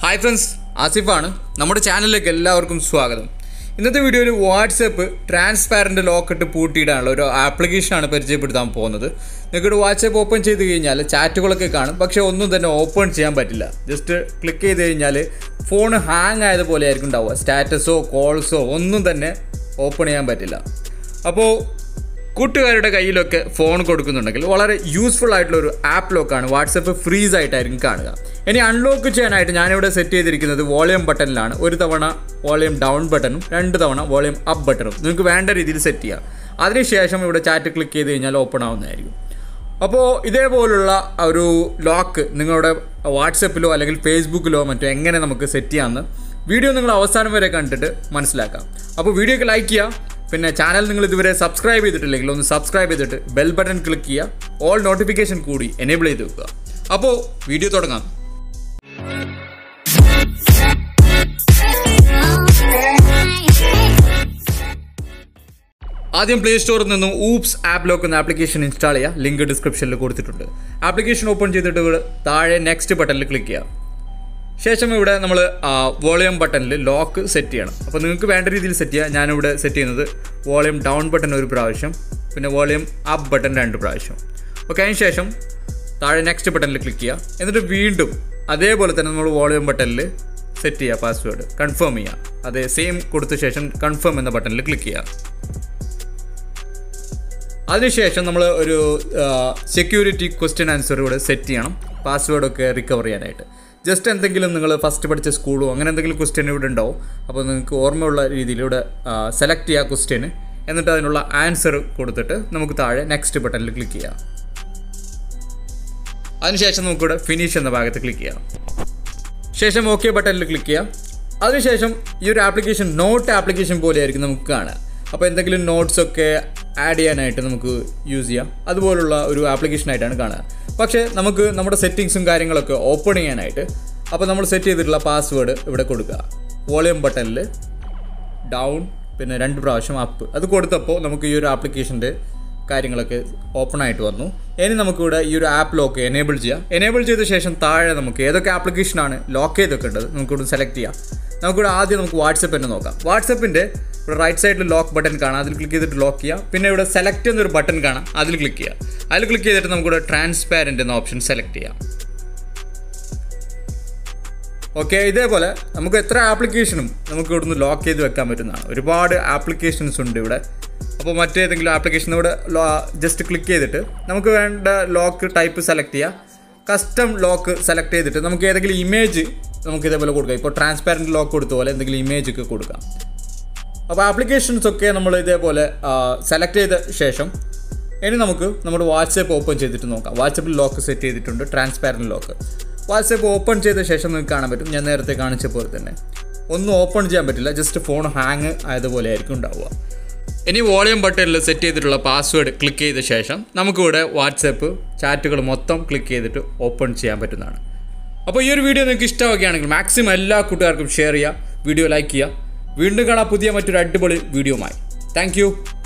hi friends ആസിഫാണ് നമ്മുടെ ചാനലിലേക്ക് എല്ലാവർക്കും സ്വാഗതം ഇന്നത്തെ വീഡിയോയിൽ വാട്സപ്പ് ട്രാൻസ്പാരൻ്റ് ലോക്കിട്ട് പൂട്ടിയിടാനുള്ള ഒരു ആപ്ലിക്കേഷനാണ് പരിചയപ്പെടുത്താൻ പോകുന്നത് നിങ്ങൾക്കിവിടെ വാട്സപ്പ് ഓപ്പൺ ചെയ്ത് കഴിഞ്ഞാൽ ചാറ്റുകളൊക്കെ കാണും പക്ഷേ ഒന്നും തന്നെ ഓപ്പൺ ചെയ്യാൻ പറ്റില്ല ജസ്റ്റ് ക്ലിക്ക് ചെയ്ത് കഴിഞ്ഞാൽ ഫോൺ ഹാങ് ആയതുപോലെ ആയിരിക്കും ഉണ്ടാവുക സ്റ്റാറ്റസോ കോൾസോ ഒന്നും തന്നെ ഓപ്പൺ ചെയ്യാൻ പറ്റില്ല അപ്പോൾ കൂട്ടുകാരുടെ കയ്യിലൊക്കെ ഫോൺ കൊടുക്കുന്നുണ്ടെങ്കിൽ വളരെ യൂസ്ഫുൾ ആയിട്ടുള്ള ഒരു ആപ്പ് ലോക്കാണ് വാട്സപ്പ് ഫ്രീസ് ആയിട്ടായിരിക്കും കാണുക ഇനി അൺലോക്ക് ചെയ്യാനായിട്ട് ഞാനിവിടെ സെറ്റ് ചെയ്തിരിക്കുന്നത് വോളിയം ബട്ടണിലാണ് ഒരു തവണ വോളിയം ഡൗൺ ബട്ടണും രണ്ട് തവണ വോളിയം അപ്പ് ബട്ടണും നിങ്ങൾക്ക് വേണ്ട രീതിയിൽ സെറ്റ് ചെയ്യാം അതിനുശേഷം ഇവിടെ ചാറ്റ് ക്ലിക്ക് ചെയ്ത് കഴിഞ്ഞാൽ ഓപ്പൺ ആവുന്നതായിരിക്കും അപ്പോൾ ഇതേപോലുള്ള ഒരു ലോക്ക് നിങ്ങളുടെ വാട്സപ്പിലോ അല്ലെങ്കിൽ ഫേസ്ബുക്കിലോ മറ്റോ എങ്ങനെ നമുക്ക് സെറ്റ് ചെയ്യാമെന്ന് വീഡിയോ നിങ്ങൾ അവസാനം വരെ കണ്ടിട്ട് മനസ്സിലാക്കാം അപ്പോൾ വീഡിയോക്ക് ലൈക്ക് ചെയ്യുക പിന്നെ ചാനൽ നിങ്ങൾ ഇതുവരെ സബ്സ്ക്രൈബ് ചെയ്തിട്ടില്ലെങ്കിൽ ഒന്ന് സബ്സ്ക്രൈബ് ചെയ്തിട്ട് ബെൽ ബട്ടൺ ക്ലിക്ക് ചെയ്യുക ഓൾ നോട്ടിഫിക്കേഷൻ കൂടി എനേബിൾ ചെയ്ത് വെക്കുക അപ്പോൾ വീഡിയോ തുടങ്ങാം ആദ്യം പ്ലേ സ്റ്റോറിൽ നിന്നും ഊപ്സ് ആപ്പ് ലോക്ക് എന്ന ആപ്ലിക്കേഷൻ ഇൻസ്റ്റാൾ ചെയ്യുക ലിങ്ക് ഡിസ്ക്രിപ്ഷനിൽ കൊടുത്തിട്ടുണ്ട് ആപ്ലിക്കേഷൻ ഓപ്പൺ ചെയ്തിട്ട് ഇവിടെ താഴെ നെക്സ്റ്റ് ബട്ടണിൽ ക്ലിക്ക് ചെയ്യുക ശേഷം ഇവിടെ നമ്മൾ വോളിയം ബട്ടണിൽ ലോക്ക് സെറ്റ് ചെയ്യണം അപ്പോൾ നിങ്ങൾക്ക് വേണ്ട രീതിയിൽ സെറ്റ് ചെയ്യുക ഞാനിവിടെ സെറ്റ് ചെയ്യുന്നത് വോളിയം ഡൗൺ ബട്ടൺ ഒരു പ്രാവശ്യം പിന്നെ വോളിയം അപ്പ് ബട്ടൺ രണ്ട് പ്രാവശ്യം ഓക്കെ അതിന് ശേഷം താഴെ നെക്സ്റ്റ് ബട്ടണിൽ ക്ലിക്ക് ചെയ്യുക എന്നിട്ട് വീണ്ടും അതേപോലെ തന്നെ നമ്മൾ വോളിയം ബട്ടണിൽ സെറ്റ് ചെയ്യുക പാസ്വേഡ് കൺഫേം ചെയ്യുക അതേ സെയിം കൊടുത്ത ശേഷം കൺഫേം എന്ന ബട്ടണിൽ ക്ലിക്ക് ചെയ്യുക അതിനുശേഷം നമ്മൾ ഒരു സെക്യൂരിറ്റി ക്വസ്റ്റ്യൻ ആൻസർ ഇവിടെ സെറ്റ് ചെയ്യണം പാസ്വേഡൊക്കെ റിക്കവർ ചെയ്യാനായിട്ട് ജസ്റ്റ് എന്തെങ്കിലും നിങ്ങൾ ഫസ്റ്റ് പഠിച്ച സ്കൂളോ അങ്ങനെ എന്തെങ്കിലും ക്വസ്റ്റ്യൻ ഇവിടെ ഉണ്ടാവും അപ്പോൾ നിങ്ങൾക്ക് ഓർമ്മയുള്ള രീതിയിൽ ഇവിടെ സെലക്ട് ചെയ്യുക ക്വസ്റ്റ്യന് എന്നിട്ട് അതിനുള്ള ആൻസർ കൊടുത്തിട്ട് നമുക്ക് താഴെ നെക്സ്റ്റ് ബട്ടണിൽ ക്ലിക്ക് ചെയ്യാം അതിനുശേഷം നമുക്കിവിടെ ഫിനിഷ് എന്ന ഭാഗത്ത് ക്ലിക്ക് ചെയ്യാം ശേഷം ഓക്കെ ബട്ടണിൽ ക്ലിക്ക് ചെയ്യാം അതിനുശേഷം ഈ ഒരു ആപ്ലിക്കേഷൻ നോട്ട് ആപ്ലിക്കേഷൻ പോലെയായിരിക്കും നമുക്ക് കാണുക അപ്പോൾ എന്തെങ്കിലും നോട്ട്സ് ഒക്കെ ആഡ് ചെയ്യാനായിട്ട് നമുക്ക് യൂസ് ചെയ്യാം അതുപോലുള്ള ഒരു ആപ്ലിക്കേഷനായിട്ടാണ് കാണുക പക്ഷേ നമുക്ക് നമ്മുടെ സെറ്റിങ്സും കാര്യങ്ങളൊക്കെ ഓപ്പൺ ചെയ്യാനായിട്ട് അപ്പോൾ നമ്മൾ സെറ്റ് ചെയ്തിട്ടുള്ള പാസ്വേഡ് ഇവിടെ കൊടുക്കുക വോളിയം ബട്ടണിൽ ഡൗൺ പിന്നെ രണ്ട് പ്രാവശ്യം അപ്പ് അത് കൊടുത്തപ്പോൾ നമുക്ക് ഈ ഒരു ആപ്ലിക്കേഷൻ്റെ കാര്യങ്ങളൊക്കെ ഓപ്പൺ ആയിട്ട് വന്നു ഇനി നമുക്കിവിടെ ഈ ഒരു ആപ്പ് ലോക്ക് എനേബിൾ ചെയ്യാം എനേബിൾ ചെയ്ത ശേഷം താഴെ നമുക്ക് ഏതൊക്കെ ആപ്ലിക്കേഷനാണ് ലോക്ക് ചെയ്തൊക്കെ ഉള്ളത് നമുക്കിവിടെ സെലക്ട് ചെയ്യാം നമുക്കിവിടെ ആദ്യം നമുക്ക് വാട്സപ്പ് തന്നെ നോക്കാം വാട്സപ്പിൻ്റെ ഇവിടെ റൈറ്റ് സൈഡിൽ ലോക്ക് ബട്ടൺ കാണാം അതിൽ ക്ലിക്ക് ചെയ്തിട്ട് ലോക്ക് ചെയ്യാം പിന്നെ ഇവിടെ സെലക്ട് എന്നൊരു ബട്ടൺ കാണാം അതിൽ ക്ലിക്ക് ചെയ്യാം അതിൽ ക്ലിക്ക് ചെയ്തിട്ട് നമുക്കിവിടെ ട്രാൻസ്പാരൻ്റ് എന്ന ഓപ്ഷൻ സെലക്ട് ചെയ്യാം ഓക്കെ ഇതേപോലെ നമുക്ക് എത്ര ആപ്ലിക്കേഷനും നമുക്ക് ഇവിടുന്ന് ലോക്ക് ചെയ്ത് വെക്കാൻ പറ്റുന്നതാണ് ഒരുപാട് ആപ്ലിക്കേഷൻസ് ഉണ്ട് ഇവിടെ അപ്പോൾ മറ്റേതെങ്കിലും ആപ്ലിക്കേഷൻ ഇവിടെ ജസ്റ്റ് ക്ലിക്ക് ചെയ്തിട്ട് നമുക്ക് വേണ്ട ലോക്ക് ടൈപ്പ് സെലക്ട് ചെയ്യുക കസ്റ്റം ലോക്ക് സെലക്ട് ചെയ്തിട്ട് നമുക്ക് ഏതെങ്കിലും ഇമേജ് നമുക്ക് ഇതേപോലെ കൊടുക്കാം ഇപ്പോൾ ട്രാൻസ്പാരൻറ്റ് ലോക്ക് കൊടുത്ത പോലെ എന്തെങ്കിലും ഇമേജ് ഒക്കെ കൊടുക്കാം അപ്പോൾ ആപ്ലിക്കേഷൻസ് ഒക്കെ നമ്മൾ ഇതേപോലെ സെലക്ട് ചെയ്ത ശേഷം ഇനി നമുക്ക് നമ്മുടെ വാട്സപ്പ് ഓപ്പൺ ചെയ്തിട്ട് നോക്കാം വാട്സപ്പിൽ ലോക്ക് സെറ്റ് ചെയ്തിട്ടുണ്ട് ട്രാൻസ്പാരൻറ്റ് ലോക്ക് വാട്സപ്പ് ഓപ്പൺ ചെയ്ത ശേഷം നിങ്ങൾക്ക് കാണാൻ പറ്റും ഞാൻ നേരത്തെ കാണിച്ച പോലെ തന്നെ ഒന്നും ഓപ്പൺ ചെയ്യാൻ പറ്റില്ല ജസ്റ്റ് ഫോൺ ഹാങ് ആയതുപോലെ ആയിരിക്കും ഉണ്ടാവുക ഇനി വോളിയം ബട്ടണിൽ സെറ്റ് ചെയ്തിട്ടുള്ള പാസ്വേഡ് ക്ലിക്ക് ചെയ്ത ശേഷം നമുക്കിവിടെ വാട്സപ്പ് ചാറ്റുകൾ മൊത്തം ക്ലിക്ക് ചെയ്തിട്ട് ഓപ്പൺ ചെയ്യാൻ പറ്റുന്നതാണ് അപ്പോൾ ഈ ഒരു വീഡിയോ നിങ്ങൾക്ക് ഇഷ്ടമാവുകയാണെങ്കിൽ മാക്സിമം എല്ലാ കൂട്ടുകാർക്കും ഷെയർ ചെയ്യുക വീഡിയോ ലൈക്ക് ചെയ്യുക വീണ്ടും കാണാം പുതിയ മറ്റൊരു അടിപൊളി വീഡിയോയുമായി താങ്ക്